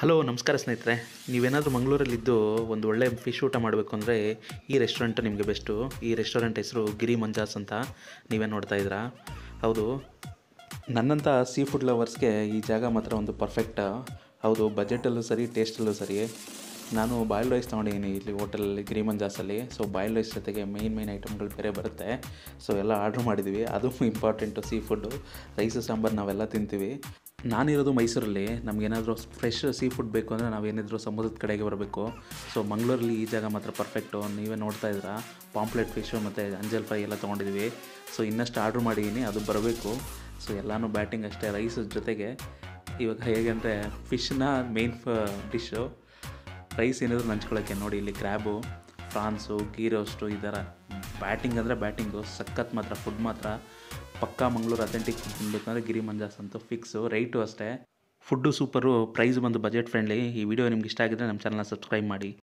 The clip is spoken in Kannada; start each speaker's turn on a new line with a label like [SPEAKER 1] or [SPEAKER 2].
[SPEAKER 1] ಹಲೋ ನಮಸ್ಕಾರ ಸ್ನೇಹಿತರೆ ನೀವೇನಾದರೂ ಮಂಗಳೂರಲ್ಲಿದ್ದು ಒಂದು ಒಳ್ಳೆ ಫಿಶ್ ಊಟ ಮಾಡಬೇಕು ಅಂದರೆ ಈ ರೆಸ್ಟೋರೆಂಟ್ ನಿಮಗೆ ಬೆಸ್ಟು ಈ ರೆಸ್ಟೋರೆಂಟ್ ಹೆಸರು ಗಿರಿ ಮಂಜಾಸ್ ಅಂತ ನೀವೇ ನೋಡ್ತಾ ಇದ್ದೀರಾ ಹೌದು ನನ್ನಂಥ ಸೀ ಫುಡ್ ಲವರ್ಸ್ಗೆ ಈ ಜಾಗ ಮಾತ್ರ ಒಂದು ಪರ್ಫೆಕ್ಟ್ ಹೌದು ಬಜೆಟಲ್ಲೂ ಸರಿ ಟೇಸ್ಟಲ್ಲೂ ಸರಿ ನಾನು ಬಾಯ್ಲ್ಡ್ ರೈಸ್ ತೊಗೊಂಡಿದ್ದೀನಿ ಇಲ್ಲಿ ಹೋಟೆಲಲ್ಲಿ ಗಿರಿ ಮಂಜಾಸಲ್ಲಿ ಸೊ ಬಾಯ್ಲ್ಡ್ ರೈಸ್ ಜೊತೆಗೆ ಮೇಯ್ನ್ ಮೇಯ್ನ್ ಐಟಮ್ಗಳು ಬೇರೆ ಬರುತ್ತೆ ಸೊ ಎಲ್ಲ ಆರ್ಡ್ರ್ ಮಾಡಿದ್ವಿ ಅದು important sea food rice sambar ನಾವೆಲ್ಲ ತಿಂತೀವಿ ನಾನಿರೋದು ಮೈಸೂರಲ್ಲಿ ನಮಗೇನಾದರೂ ಫ್ರೆಶ್ ಸೀ ಫುಡ್ ಬೇಕು ಅಂದರೆ ನಾವೇನಿದ್ರು ಸಮುದ್ರದ ಕಡೆಗೆ ಬರಬೇಕು ಸೊ ಮಂಗಳೂರಲ್ಲಿ ಈ ಜಾಗ ಮಾತ್ರ ಪರ್ಫೆಕ್ಟು ನೀವೇ ನೋಡ್ತಾ ಇದ್ದೀರಾ ಪಾಂಪ್ಲೆಟ್ ಫಿಶು ಮತ್ತು ಅಂಜಲ್ ಫ್ರೈ ಎಲ್ಲ ತೊಗೊಂಡಿದ್ವಿ ಸೊ ಇನ್ನಷ್ಟು ಆರ್ಡ್ರ್ ಮಾಡಿದ್ದೀನಿ ಅದು ಬರಬೇಕು ಸೊ ಎಲ್ಲನೂ ಬ್ಯಾಟಿಂಗ್ ಅಷ್ಟೇ ರೈಸ್ ಜೊತೆಗೆ ಇವಾಗ ಹೇಗೆ ಅಂದರೆ ಫಿಶ್ನ ಮೇನ್ ಫ ಡಿಶ್ಶು ರೈಸ್ ಏನಾದರೂ ನಂಚ್ಕೊಳ್ಳೋಕ್ಕೆ ನೋಡಿ ಇಲ್ಲಿ ಕ್ರ್ಯಾಬು ಫ್ರಾನ್ಸು ಗೀ ರೋಸ್ಟು ಈ ಥರ ಬ್ಯಾಟಿಂಗ್ ಅಂದರೆ ಬ್ಯಾಟಿಂಗು ಸಖತ್ ಮಾತ್ರ ಫುಡ್ ಮಾತ್ರ ಪಕ್ಕಾ ಮಂಗಳೂರು ಅಥೆಂಟಿಕ್ ಫುಡ್ ತಿನ್ಬೇಕಂದ್ರೆ ಗಿರಿ ಮಂಜಾಸ್ ಅಂತೂ ಫಿಕ್ಸು ರೈಟು ಅಷ್ಟೇ ಫುಡ್ಡು ಸೂಪರು ಪ್ರೈಸ್ ಬಂದು ಬಜೆಟ್ ಫ್ರೆಂಡ್ಲಿ ಈ ವಿಡಿಯೋ ನಿಮ್ಗೆ ಇಷ್ಟ ಆಗಿದ್ರೆ ನಮ್ಮ ಚಾನಲ್ನ ಸಬ್ಸ್ಕ್ರೈಬ್ ಮಾಡಿ